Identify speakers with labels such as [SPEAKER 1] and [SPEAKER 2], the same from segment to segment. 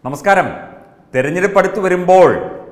[SPEAKER 1] നമസ്കാരം തെരഞ്ഞെടുപ്പ് അടുത്ത് വരുമ്പോൾ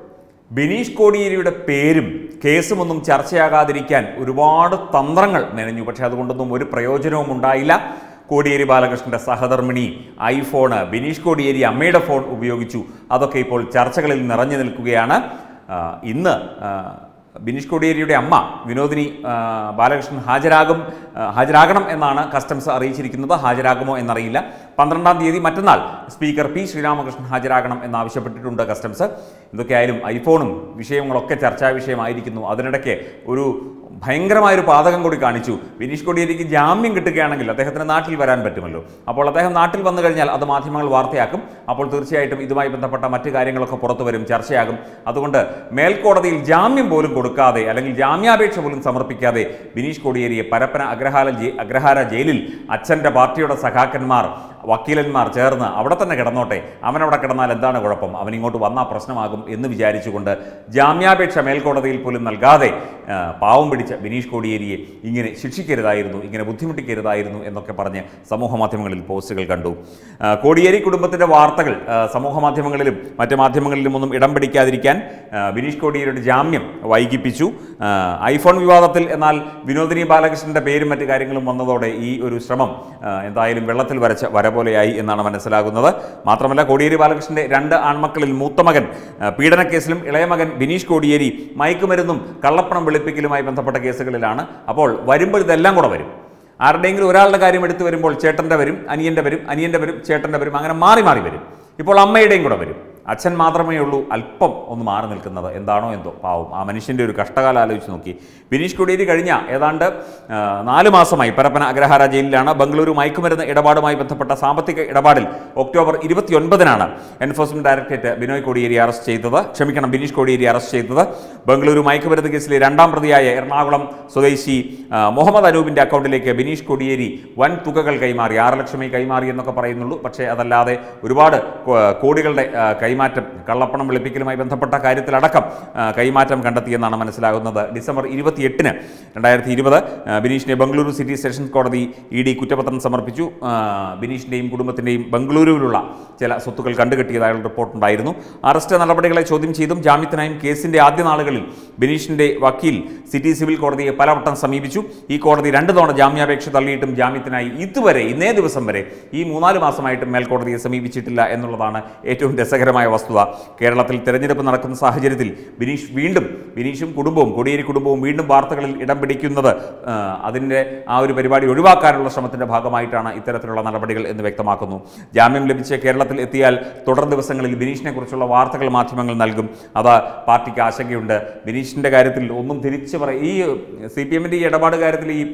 [SPEAKER 1] ബിനീഷ് കോടിയേരിയുടെ പേരും കേസും ഒന്നും ചർച്ചയാകാതിരിക്കാൻ ഒരുപാട് തന്ത്രങ്ങൾ മെനഞ്ഞു പക്ഷെ അതുകൊണ്ടൊന്നും ഒരു പ്രയോജനവും ഉണ്ടായില്ല കോടിയേരി ബാലകൃഷ്ണന്റെ സഹധർമ്മിണി ഐഫോണ് ബിനീഷ് കോടിയേരി അമ്മയുടെ ഫോൺ ഉപയോഗിച്ചു അതൊക്കെ ഇപ്പോൾ ചർച്ചകളിൽ നിറഞ്ഞു നിൽക്കുകയാണ് ആ, ഇന്ന് ആ, ബിനീഷ് കോടിയേരിയുടെ അമ്മ വിനോദിനി ആ, ബാലകൃഷ്ണൻ ഹാജരാകും ആ, ഹാജരാകണം എന്നാണ് കസ്റ്റംസ് അറിയിച്ചിരിക്കുന്നത് ഹാജരാകുമോ എന്നറിയില്ല പന്ത്രണ്ടാം തീയതി മറ്റന്നാൾ സ്പീക്കർ പി ശ്രീരാമകൃഷ്ണൻ ഹാജരാകണം എന്നാവശ്യപ്പെട്ടിട്ടുണ്ട് കസ്റ്റംസ് എന്തൊക്കെയായാലും ഐഫോണും വിഷയങ്ങളൊക്കെ ചർച്ചാ വിഷയമായിരിക്കുന്നു അതിനിടയ്ക്ക് ഒരു ഭയങ്കരമായൊരു പാതകം കൂടി കാണിച്ചു ബിനീഷ് കോടിയേരിക്ക് ജാമ്യം കിട്ടുകയാണെങ്കിൽ അദ്ദേഹത്തിന് നാട്ടിൽ വരാൻ പറ്റുമല്ലോ അപ്പോൾ അദ്ദേഹം നാട്ടിൽ വന്നു കഴിഞ്ഞാൽ അത് മാധ്യമങ്ങൾ വാർത്തയാക്കും അപ്പോൾ തീർച്ചയായിട്ടും ഇതുമായി ബന്ധപ്പെട്ട മറ്റു കാര്യങ്ങളൊക്കെ പുറത്തു വരും ചർച്ചയാകും അതുകൊണ്ട് മേൽക്കോടതിയിൽ ജാമ്യം പോലും കൊടുക്കാതെ അല്ലെങ്കിൽ ജാമ്യാപേക്ഷ പോലും സമർപ്പിക്കാതെ ബിനീഷ് കോടിയേരിയെ പരപ്പന അഗ്രഹാര ജെ അഗ്രഹാര ജയിലിൽ അച്ഛൻ്റെ പാർട്ടിയുടെ സഖാക്കന്മാർ വക്കീലന്മാർ ചേർന്ന് അവിടെ തന്നെ കിടന്നോട്ടെ അവനവിടെ കിടന്നാൽ എന്താണ് കുഴപ്പം അവൻ ഇങ്ങോട്ട് വന്നാൽ പ്രശ്നമാകും എന്ന് വിചാരിച്ചുകൊണ്ട് ജാമ്യാപേക്ഷ മേൽക്കോടതിയിൽ പോലും നൽകാതെ ആ, പാവം പിടിച്ച ബിനീഷ് കോടിയേരിയെ ഇങ്ങനെ ശിക്ഷിക്കരുതായിരുന്നു ഇങ്ങനെ ബുദ്ധിമുട്ടിക്കരുതായിരുന്നു എന്നൊക്കെ പറഞ്ഞ് സമൂഹ മാധ്യമങ്ങളിൽ പോസ്റ്റുകൾ കണ്ടു ആ, കോടിയേരി കുടുംബത്തിൻ്റെ വാർത്തകൾ ആ, സമൂഹ മാധ്യമങ്ങളിലും മറ്റ് മാധ്യമങ്ങളിലും ഒന്നും ഇടം പിടിക്കാതിരിക്കാൻ ആ, ബിനീഷ് കോടിയേരിയുടെ ജാമ്യം വൈകിപ്പിച്ചു ആ, ഐഫോൺ വിവാദത്തിൽ എന്നാൽ വിനോദിനി ബാലകൃഷ്ണന്റെ പേരും മറ്റു കാര്യങ്ങളും വന്നതോടെ ഈ ഒരു ശ്രമം ആ, എന്തായാലും വെള്ളത്തിൽ വരച്ച വര പോലെയായി എന്നാണ് മനസ്സിലാകുന്നത് മാത്രമല്ല കോടിയേരി ബാലകൃഷ്ണന്റെ രണ്ട് ആൺമക്കളിൽ മൂത്ത മകൻ ആ, പീഡനക്കേസിലും ഇളയ മകൻ ബിനീഷ് കോടിയേരി മയക്കുമരുന്നും കള്ളപ്പണം വെളുപ്പിക്കലുമായി ബന്ധപ്പെട്ട കേസുകളിലാണ് അപ്പോൾ വരുമ്പോൾ ഇതെല്ലാം കൂടെ വരും ആരുടെയെങ്കിലും ഒരാളുടെ കാര്യം എടുത്തു വരുമ്പോൾ ചേട്ടൻ്റെ വരും അനിയൻ്റെ വരും അനിയൻ്റെ വരും ചേട്ടൻ്റെ വരും അങ്ങനെ മാറി മാറി വരും ഇപ്പോൾ അമ്മയുടെയും കൂടെ വരും അച്ഛൻ മാത്രമേ ഉള്ളൂ അല്പം ഒന്ന് മാറി നിൽക്കുന്നത് എന്താണോ എന്തോ പാവം ആ മനുഷ്യൻ്റെ ഒരു കഷ്ടകാലം ആലോചിച്ച് നോക്കി ബിനീഷ് കോടിയേരി കഴിഞ്ഞ ഏതാണ്ട് ആ, നാല് മാസമായി പരപ്പന അഗ്രഹാര ജയിലിലാണ് ബംഗളൂരു മയക്കുമരുന്ന് ഇടപാടുമായി ബന്ധപ്പെട്ട സാമ്പത്തിക ഇടപാടിൽ ഒക്ടോബർ ഇരുപത്തിയൊൻപതിനാണ് enforcement directorate Binoy Kodiyeri arrest ചെയ്തത് ക്ഷമിക്കണം ബിനീഷ് കോടിയേരി അറസ്റ്റ് ചെയ്തത് ബംഗളൂരു മയക്കുമരുന്ന് കേസിലെ രണ്ടാം പ്രതിയായ എറണാകുളം സ്വദേശി ആ, മുഹമ്മദ് അനൂപിന്റെ അക്കൗണ്ടിലേക്ക് ബിനീഷ് കോടിയേരി വൻ തുകകൾ കൈമാറി ആറ് ലക്ഷമേ കൈമാറി എന്നൊക്കെ പറയുന്നുള്ളൂ പക്ഷേ അതല്ലാതെ ഒരുപാട് കോ- കോടികളുടെ ആ, കൈമാറ്റം കള്ളപ്പണം വെളുപ്പിക്കലുമായി ബന്ധപ്പെട്ട കാര്യത്തിലടക്കം ആ, കൈമാറ്റം കണ്ടെത്തിയെന്നാണ് മനസ്സിലാകുന്നത് ഡിസംബർ ഇരുപത്തിയെട്ടിന് രണ്ടായിരത്തി ഇരുപത് ബിനീഷിനെ ബംഗളൂരു സിറ്റി സെഷൻസ് കോടതി ഇ ഡി കുറ്റപത്രം സമർപ്പിച്ചു ആ, ബിനീഷിൻ്റെയും കുടുംബത്തിൻ്റെയും ബംഗളൂരുവിലുള്ള ചില സ്വത്തുക്കൾ കണ്ടുകെട്ടിയതായുള്ള റിപ്പോർട്ടുണ്ടായിരുന്നു അറസ്റ്റ് നടപടികളെ ചോദ്യം ചെയ്തും ജാമ്യത്തിനായും കേസിന്റെ ആദ്യ നാളുകളിൽ ബിനീഷിന്റെ വക്കീൽ സിറ്റി സിവിൽ കോടതിയെ പലവട്ടം സമീപിച്ചു ഈ കോടതി രണ്ട് തവണ ജാമ്യാപേക്ഷ തള്ളിയിട്ടും ജാമ്യത്തിനായി ഇതുവരെ ഇന്നേ ദിവസം വരെ ഈ മൂന്നാല് മാസമായിട്ടും മേൽക്കോടതിയെ സമീപിച്ചിട്ടില്ല എന്നുള്ളതാണ് ഏറ്റവും രസകരമായ വസ്തുത കേരളത്തിൽ തെരഞ്ഞെടുപ്പ് നടക്കുന്ന സാഹചര്യത്തിൽ ബിനീഷ് വീണ്ടും ബിനീഷും കുടുംബവും കോടിയേരി കുടുംബവും വീണ്ടും വാർത്തകളിൽ ഇടം പിടിക്കുന്നത് ആ, അതിൻ്റെ ആ ഒരു പരിപാടി ഒഴിവാക്കാനുള്ള ശ്രമത്തിന്റെ ഭാഗമായിട്ടാണ് ഇത്തരത്തിലുള്ള നടപടികൾ എന്ന് വ്യക്തമാക്കുന്നു ജാമ്യം ലഭിച്ച് കേരളത്തിൽ എത്തിയാൽ തുടർ ദിവസങ്ങളിൽ ബിനീഷിനെ കുറിച്ചുള്ള വാർത്തകൾ മാധ്യമങ്ങൾ നൽകും അത് പാർട്ടിക്ക് ആശങ്കയുണ്ട് ബിനീഷിന്റെ കാര്യത്തിൽ ഒന്നും തിരിച്ചു പറയും ഈ സി പി എമ്മിൻ്റെ ഈ ഇടപാട് കാര്യത്തിൽ ഈ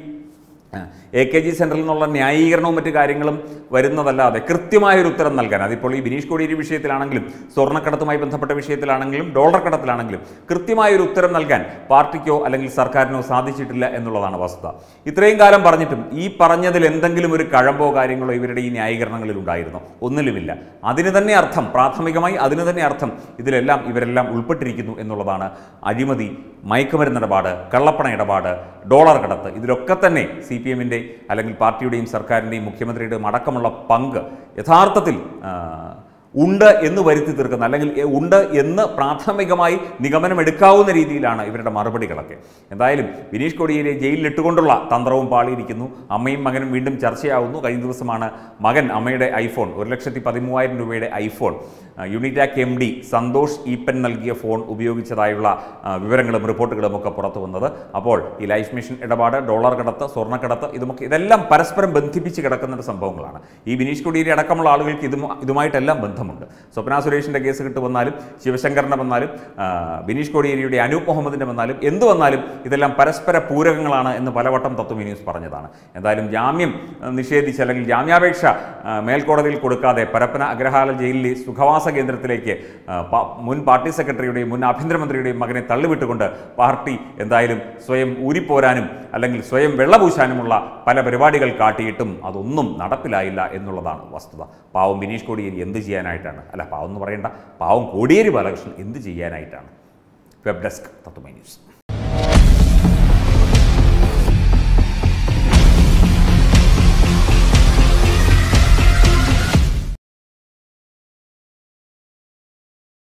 [SPEAKER 1] എ കെ ജി സെൻറ്ററിൽ നിന്നുള്ള ന്യായീകരണവും മറ്റു കാര്യങ്ങളും വരുന്നതല്ലാതെ കൃത്യമായൊരു ഉത്തരം നൽകാൻ അതിപ്പോൾ ഈ ബിനീഷ് കോടിയേരി വിഷയത്തിലാണെങ്കിലും സ്വർണ്ണക്കടത്തുമായി ബന്ധപ്പെട്ട വിഷയത്തിലാണെങ്കിലും ഡോളർ കടത്തിലാണെങ്കിലും കൃത്യമായൊരു ഉത്തരം നൽകാൻ പാർട്ടിക്കോ അല്ലെങ്കിൽ സർക്കാരിനോ സാധിച്ചിട്ടില്ല എന്നുള്ളതാണ് വസ്തുത ഇത്രയും കാലം പറഞ്ഞിട്ടും ഈ പറഞ്ഞതിൽ എന്തെങ്കിലും ഒരു കഴമ്പോ കാര്യങ്ങളോ ഇവരുടെ ഈ ന്യായീകരണങ്ങളിൽ ഉണ്ടായിരുന്നോ ഒന്നിലുമില്ല അതിന് തന്നെ അർത്ഥം പ്രാഥമികമായി അതിന് തന്നെ അർത്ഥം ഇതിലെല്ലാം ഇവരെല്ലാം ഉൾപ്പെട്ടിരിക്കുന്നു എന്നുള്ളതാണ് അഴിമതി മയക്കുമരുന്ന് ഇടപാട് കള്ളപ്പണ ഇടപാട് ഡോളർ കടത്ത് ഇതിലൊക്കെ തന്നെ സി പി എമ്മിൻ്റെ അല്ലെങ്കിൽ പാർട്ടിയുടെയും സർക്കാരിൻ്റെയും മുഖ്യമന്ത്രിയുടെയും അടക്കമുള്ള പങ്ക് യഥാർത്ഥത്തിൽ ആ, ഉണ്ട് എന്ന് വരുത്തി തീർക്കുന്ന അല്ലെങ്കിൽ എ- ഉണ്ട് എന്ന് പ്രാഥമികമായി നിഗമനം എടുക്കാവുന്ന രീതിയിലാണ് ഇവരുടെ മറുപടികളൊക്കെ എന്തായാലും ബിനീഷ് കോടിയേരിയെ ജയിലിലിട്ടുകൊണ്ടുള്ള തന്ത്രവും പാളിയിരിക്കുന്നു അമ്മയും മകനും വീണ്ടും ചർച്ചയാവുന്നു കഴിഞ്ഞ ദിവസമാണ് മകൻ അമ്മയുടെ ഐഫോൺ ഒരു ലക്ഷത്തി പതിമൂവായിരം രൂപയുടെ ഐഫോൺ ആ, യൂണിറ്റാക് എം ഡി സന്തോഷ് ഈപ്പൻ നൽകിയ ഫോൺ ഉപയോഗിച്ചതായുള്ള ആ, വിവരങ്ങളും റിപ്പോർട്ടുകളും ഒക്കെ പുറത്തു വന്നത് അപ്പോൾ ഈ ലൈഫ് മിഷൻ ഇടപാട് ഡോളർ കടത്ത് സ്വർണ്ണക്കടത്ത് ഇതുമൊക്കെ ഇതെല്ലാം പരസ്പരം ബന്ധിപ്പിച്ച് കിടക്കുന്ന ഒരു സംഭവങ്ങളാണ് ഈ ബിനീഷ് കോടിയേരി അടക്കമുള്ള ആളുകൾക്ക് ഇതും ഇതുമായിട്ടെല്ലാം ബന്ധമുണ്ട് സ്വപ്ന സുരേഷിൻ്റെ കേസ് കിട്ടു വന്നാലും ശിവശങ്കറിൻ്റെ വന്നാലും ആ, ബിനീഷ് കോടിയേരിയുടെ അനൂപ് മുഹമ്മദിൻ്റെ വന്നാലും എന്ത് വന്നാലും ഇതെല്ലാം പരസ്പര പൂരകങ്ങളാണ് എന്ന് പലവട്ടം തത്വമി ന്യൂസ് പറഞ്ഞതാണ് എന്തായാലും ജാമ്യം ആ, നിഷേധിച്ച് അല്ലെങ്കിൽ ജാമ്യാപേക്ഷ ആ, മേൽക്കോടതിയിൽ കൊടുക്കാതെ പരപ്പന അഗ്രഹാല ജയിലിലെ സുഖവാസ കേന്ദ്രത്തിലേക്ക് ആ, പ- മുൻ പാർട്ടി സെക്രട്ടറിയുടെയും മുൻ ആഭ്യന്തരമന്ത്രിയുടെയും മകനെ തള്ളിവിട്ടുകൊണ്ട് പാർട്ടി എന്തായാലും സ്വയം ഊരിപ്പോരാനും അല്ലെങ്കിൽ സ്വയം വെള്ളപൂശാനുമുള്ള പല പരിപാടികൾ കാട്ടിയിട്ടും അതൊന്നും നടപ്പിലായില്ല എന്നുള്ളതാണ് വസ്തുത പാവം ബിനീഷ് കോടിയേരി എന്ത് ചെയ്യാനായിട്ടാണ് അല്ല പാവം എന്ന് പറയേണ്ട പാവം കോടിയേരി ബാലകൃഷ്ണൻ എന്ത് ചെയ്യാനായിട്ടാണ് വെബ് ഡെസ്ക് തത്വമൈ ന്യൂസ്